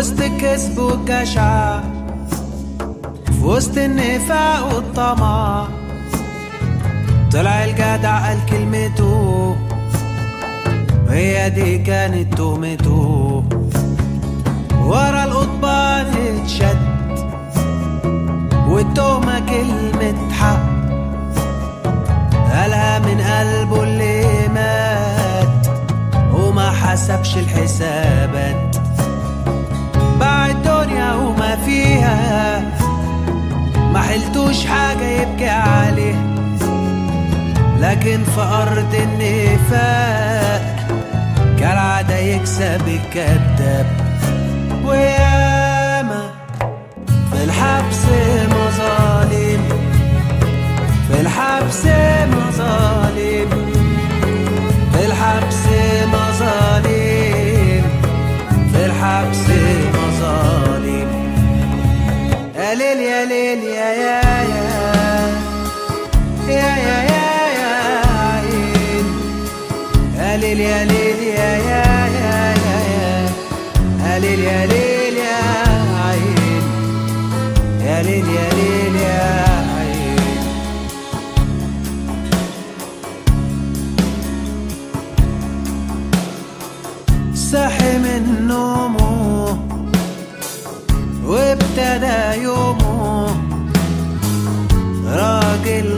وسط الكذب والجشع في وسط النفاق والطمع طلع الجدع قال كلمته هي دي كانت تهمته ورا القضبان اتشد والتهمة كلمة حق قالها من قلبه اللي مات وما حسبش الحسابات باع الدنيا وما فيها ما حلتوش حاجة يبكي عليه لكن في أرض النفاق كالعادة يكسب الكذاب وياما في الحبس مظالم في الحبس مظالم في الحبس مظالم في الحبس مظالم يا ليل يا ليل يا يا يا يا يا يا يا عين يا ليل يا ليل يا يا يا يا يا يا ليل يا ليل يا عين يا ليل يا ليل يا عين صحي من نومه وابتدى يومه راجل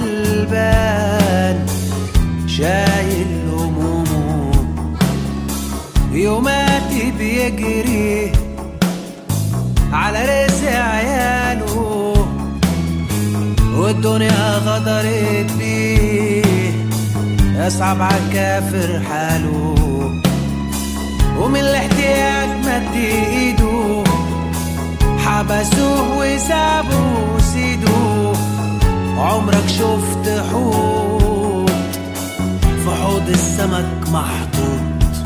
غلبان شايل همومه يوماتي بيجري على رزق عياله والدنيا غدرت بيه يصعب عالكافر حاله ومن الاحتياج مد ايده حبسوه وسابوه سيدوه عمرك شفت حوت في حوض السمك محطوط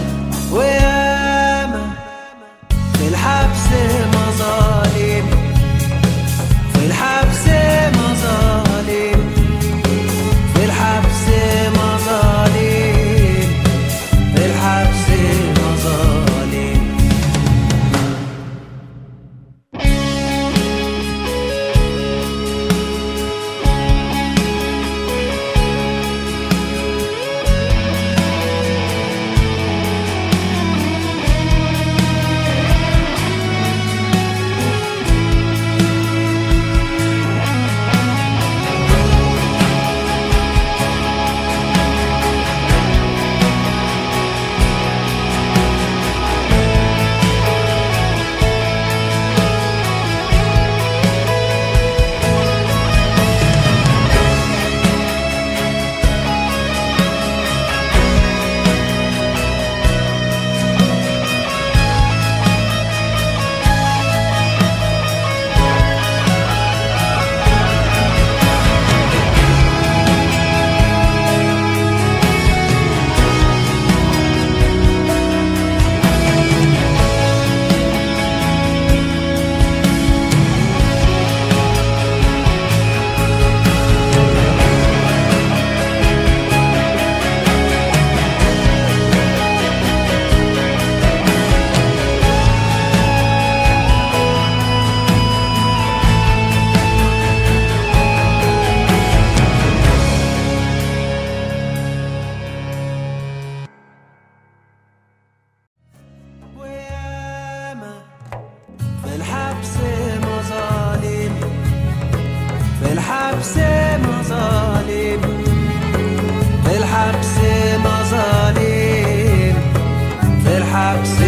وياما في الحبس مظالم في الحبس مظالم في الحبس مظالم في الحبس مظالم وياما في الحبس مظالم في الحبس مظالم في الحبس مظالم في الحبس